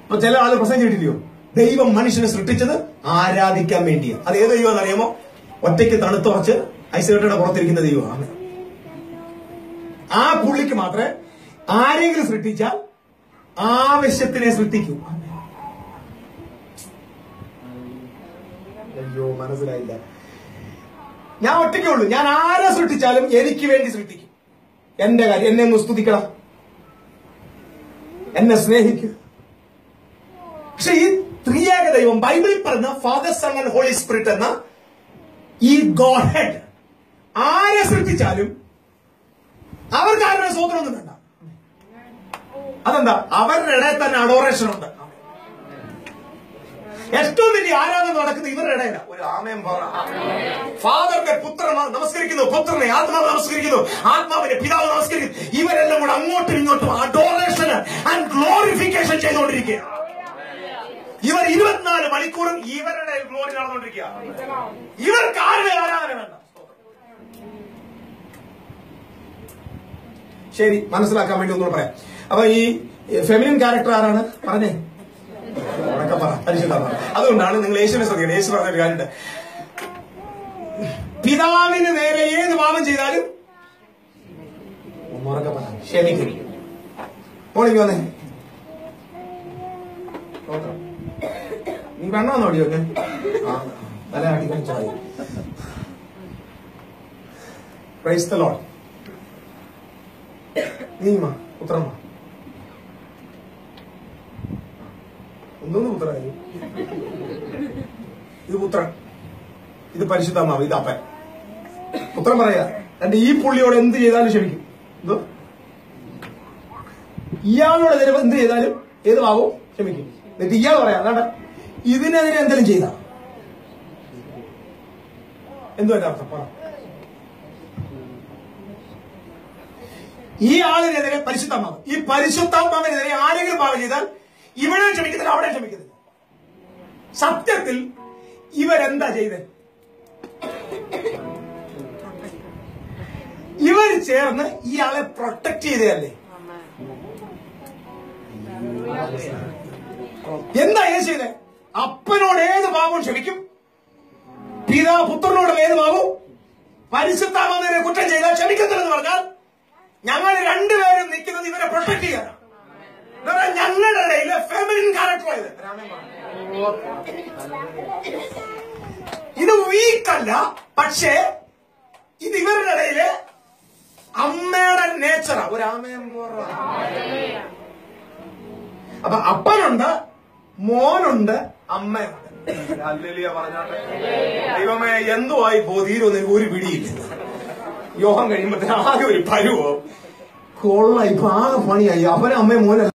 അപ്പൊ ചില ആള് പ്രസംഗം ചെയ്തിട്ടില്ലയോ ദൈവം മനുഷ്യനെ സൃഷ്ടിച്ചത് ആരാധിക്കാൻ വേണ്ടിയാണ് അത് ഏത് ദൈവം അറിയാമോ ഒറ്റയ്ക്ക് തണുത്തുറച്ച് ഐസോട്ടയുടെ പുറത്തിരിക്കുന്ന ദൈവമാണ് ആ പുള്ളിക്ക് മാത്രമേ ആരെങ്കിലും സൃഷ്ടിച്ചാൽ ആവശ്യത്തിനെ സൃഷ്ടിക്കൂ അയ്യോ മനസ്സിലായില്ല ഞാൻ ഒറ്റയ്ക്കേ ഉള്ളൂ ഞാൻ ആരെ സൃഷ്ടിച്ചാലും എനിക്ക് വേണ്ടി സൃഷ്ടിക്കും എന്റെ കാര്യം എന്നെ ഒന്ന് സ്തുതിക്കണം എന്നെ സ്നേഹിക്കൂ പക്ഷെ ഈ ത്രിയേക ദൈവം ബൈബിളിൽ പറഞ്ഞ father son and holy spirit എന്ന ഈ ഗോഡ് ഹെഡ് ആരെ സൃഷ്ടിച്ചാലും അവർക്ക് ആരുടെ സ്വതന്ത്രമൊന്നും വേണ്ട അതെന്താ അവരുടെ ഇടയിൽ തന്നെ അഡോറേഷൻ ഉണ്ട് ഏറ്റവും വലിയ ആരാധന നടക്കുന്നത് ഇവരുടെ ഇടയില ഒരു ആമയം പറ ഫാദറിന്റെ പുത്രൻ നമസ്കരിക്കുന്നു പുത്രനെ ആത്മാവ് നമസ്കരിക്കുന്നു ആത്മാവിന്റെ പിതാവ് നമസ്കരിക്കുന്നു ഇവരെല്ലാം കൂടെ അങ്ങോട്ടും ഇങ്ങോട്ടും അഡോറേഷൻ ആൻഡ് ഗ്ലോറിഫിക്കേഷൻ ചെയ്തുകൊണ്ടിരിക്കുകയാണ് ഇവർ ഇരുപത്തിനാല് മണിക്കൂറും ഇവരുടെ ഗ്ലോറി നടന്നുകൊണ്ടിരിക്കുക ഇവർക്ക് ആരുടെ ആരാധന വേണ്ട ശരി മനസ്സിലാക്കാൻ വേണ്ടി ഒന്നുകൂടെ പറയാം അപ്പൊ ഈ ഫെമിനിൻ ക്യാരക്ടർ ആരാണ് പറഞ്ഞേ ഉറക്കെ പറ പരിശുദ്ധ പറ. അതുകൊണ്ടാണ് നിങ്ങൾ യേശുവിനെ ശ്രദ്ധിക്കുന്നത് യേശു പറഞ്ഞ ഒരു കാര്യമുണ്ട് പിതാവിന് നേരെ ഏത് പാപം ചെയ്താലും ഒന്നുറക്കെ പറ ക്ഷമിക്കും മോളിക്ക് വന്നേ സ്തോത്രം. നീ വെണ്ണോ നോടിയൊക്കെ ആ തല അടിക്കണിച്ചായി പ്രൈസ് ദ ലോർഡ് നീമാ പുത്രമ്മ ഒന്നൊന്ന് പുത്രനായി ഇത് പുത്രൻ ഇത് പരിശുദ്ധമാവ് ഇത് അപ്പൻ പുത്രൻ പറയാ എന്റെ ഈ പുള്ളിയോട് എന്ത് ചെയ്താലും ക്ഷമിക്കും എന്തോ ഇയാളോട് എതിരെ എന്ത് ചെയ്താലും ഏത് പാവവും ക്ഷമിക്കും എന്നിട്ട് ഇയാൾ പറയാം അതാണ്ട് ഇതിനെതിരെ എന്തെങ്കിലും ചെയ്ത എന്തോ എന്റെ അർത്ഥം പറ ഈ ആളിനെതിരെ പരിശുദ്ധാത്മാവ് ഈ പരിശുദ്ധാത്മാവിനെതിരെ ആരെങ്കിലും പാവം ചെയ്താൽ ഇവിടെ ക്ഷമിക്കുന്നില്ല അവിടെ ക്ഷമിക്കുന്നില്ല സത്യത്തിൽ ഇവരെന്താ ചെയ്തത് ഇവർ ചേർന്ന് ഇയാളെ പ്രൊട്ടക്ട് ചെയ്തതല്ലേ എന്താ ഏത് ചെയ്തത് അപ്പനോട് ഏത് പാപവും ക്ഷമിക്കും പിതാ പുത്രനോട് ഏത് പാപവും പരിശുദ്ധാത്മാവിനെ കുറ്റം ചെയ്താൽ ക്ഷമിക്കുന്നില്ലെന്ന് പറഞ്ഞാൽ ഞങ്ങൾ രണ്ടുപേരും നിൽക്കുന്നത് ഇവരെ പ്രൊട്ടക്ട് ചെയ്യാനാണ് എന്ന് പറഞ്ഞാൽ ഞങ്ങളുടെ ഇടയിലെ ഫെമിനിൻ ക്യാരക്ടർ ഇത് വീക്കല്ല പക്ഷേ ഇത് ഇവരുടെ ഇടയില് അമ്മയുടെ നേച്ചറാ ഒരു അമ്മയും അപ്പൊ അപ്പനുണ്ട് മോനുണ്ട് അമ്മയുണ്ട് ഹല്ലേലൂയ പറഞ്ഞാട്ടെ ദൈവമേ എന്തുവായി പോ തീരുമെന്ന് എനിക്ക് ഒരു പിടിയില്ല യോഗം കഴിയുമ്പോഴത്തേന് ആകെ ഒരു പരുവോ കൊള്ള ഇപ്പൊ ആകെ പണിയായി അവനും അമ്മയും മോനും